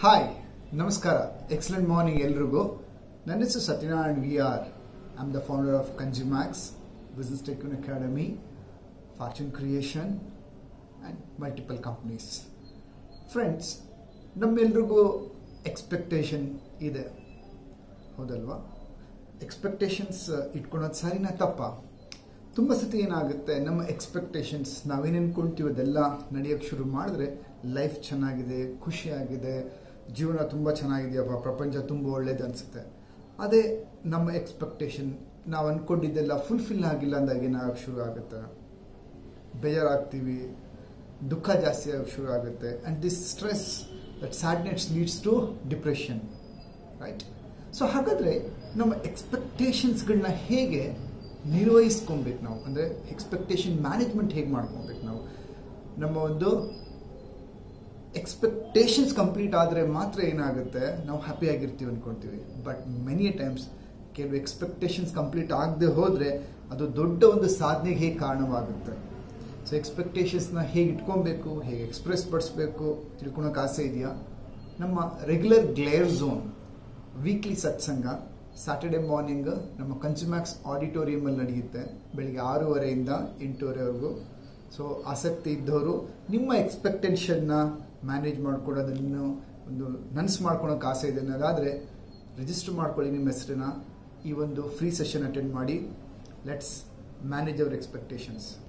hi ನಮಸ್ಕಾರ excellent morning ಎಲ್ರಿಗೂ ನನ್ನ ಹೆಸರು Satyanarayan V R I am the founder of Consumax business tycoon academy fortune creation and multiple companies friends ನಮ್ಮೆಲ್ರಿಗೂ expectation ಇದೆ ಹೌದಲ್ವಾ ಎಕ್ಸ್ಪೆಕ್ಟೇಷನ್ಸ್ ಇಟ್ಕೊಳೋದು ಸರಿನಾ ತಪ್ಪ ತುಂಬ ಸತಿ ಏನಾಗುತ್ತೆ ನಮ್ಮ ಎಕ್ಸ್ಪೆಕ್ಟೇಷನ್ಸ್ ನಾವೇನು ಅನ್ಕೊಂತೀವಿ ಅದೆಲ್ಲ ನಡೆಯೋಕ್ಕೆ ಶುರು ಮಾಡಿದ್ರೆ ಲೈಫ್ ಚೆನ್ನಾಗಿದೆ ಖುಷಿಯಾಗಿದೆ ಜೀವನ ತುಂಬ ಚೆನ್ನಾಗಿದೆಯಪ್ಪ ಪ್ರಪಂಚ ತುಂಬ ಒಳ್ಳೇದು ಅನಿಸುತ್ತೆ ಅದೇ ನಮ್ಮ ಎಕ್ಸ್ಪೆಕ್ಟೇಷನ್ ನಾವು ಅಂದ್ಕೊಂಡಿದ್ದೆಲ್ಲ ಫುಲ್ಫಿಲ್ ಆಗಿಲ್ಲ ಅಂದಾಗ ಏನಾಗಕ್ಕೆ ಶುರು ಆಗುತ್ತೆ ಬೇಜಾರಾಗ್ತೀವಿ ದುಃಖ ಜಾಸ್ತಿ ಆಗಕ್ಕೆ ಶುರು ಆಗುತ್ತೆ and this stress that sadness leads to depression right so ಹಾಗಾದರೆ ನಮ್ಮ ಎಕ್ಸ್ಪೆಕ್ಟೇಷನ್ಸ್ಗಳನ್ನ ಹೇಗೆ ನಿರ್ವಹಿಸ್ಕೊಬೇಕು ನಾವು ಅಂದರೆ ಎಕ್ಸ್ಪೆಕ್ಟೇಷನ್ ಮ್ಯಾನೇಜ್ಮೆಂಟ್ ಹೇಗೆ ಮಾಡ್ಕೊಬೇಕು ನಾವು ನಮ್ಮ ಒಂದು ಎಕ್ಸ್ಪೆಕ್ಟೇಷನ್ಸ್ ಕಂಪ್ಲೀಟ್ ಆದರೆ ಮಾತ್ರ ಏನಾಗುತ್ತೆ ನಾವು ಹ್ಯಾಪಿ ಆಗಿರ್ತೀವಿ ಅಂದ್ಕೊಳ್ತೀವಿ ಬಟ್ ಮೆನಿ ಟೈಮ್ಸ್ ಕೆಲವು ಎಕ್ಸ್ಪೆಕ್ಟೇಷನ್ಸ್ ಕಂಪ್ಲೀಟ್ ಆಗದೆ ಹೋದರೆ ಅದು ದೊಡ್ಡ ಒಂದು ಸಾಧನೆಗೆ ಹೇಗೆ ಕಾರಣವಾಗುತ್ತೆ ಸೊ ಎಕ್ಸ್ಪೆಕ್ಟೇಷನ್ಸ್ನ ಹೇಗೆ ಇಟ್ಕೊಬೇಕು ಹೇಗೆ ಎಕ್ಸ್ಪ್ರೆಸ್ ಪಡಿಸ್ಬೇಕು ತಿಳ್ಕೊಳಕ್ಕೆ ಆಸೆ ಇದೆಯಾ ನಮ್ಮ regular glare zone weekly satsang Saturday morning ನಮ್ಮ ಕನ್ಸ್ಯೂಮ್ಯಾಕ್ಸ್ ಆಡಿಟೋರಿಯಮಲ್ಲಿ ನಡೆಯುತ್ತೆ ಬೆಳಿಗ್ಗೆ ಆರೂವರೆಯಿಂದ ಎಂಟೂವರೆವರೆಗೂ ಸೊ ಆಸಕ್ತಿ ಇದ್ದವರು ನಿಮ್ಮ ಎಕ್ಸ್ಪೆಕ್ಟೇಷನ್ನ ಮ್ಯಾನೇಜ್ ಮಾಡ್ಕೊಡೋದನ್ನು ಒಂದು ನನ್ಸ್ ಮಾಡ್ಕೊಳಕ್ಕೆ ಆಸೆ ಇದೆ ಅನ್ನೋದಾದರೆ ರಿಜಿಸ್ಟರ್ ಮಾಡ್ಕೊಳ್ಳಿ ನಿಮ್ಮ ಹೆಸರನ್ನ ಈ ಒಂದು ಫ್ರೀ ಸೆಷನ್ ಅಟೆಂಡ್ ಮಾಡಿ ಲೆಟ್ಸ್ ಮ್ಯಾನೇಜ್ ಅವರ್ ಎಕ್ಸ್ಪೆಕ್ಟೇಷನ್ಸ್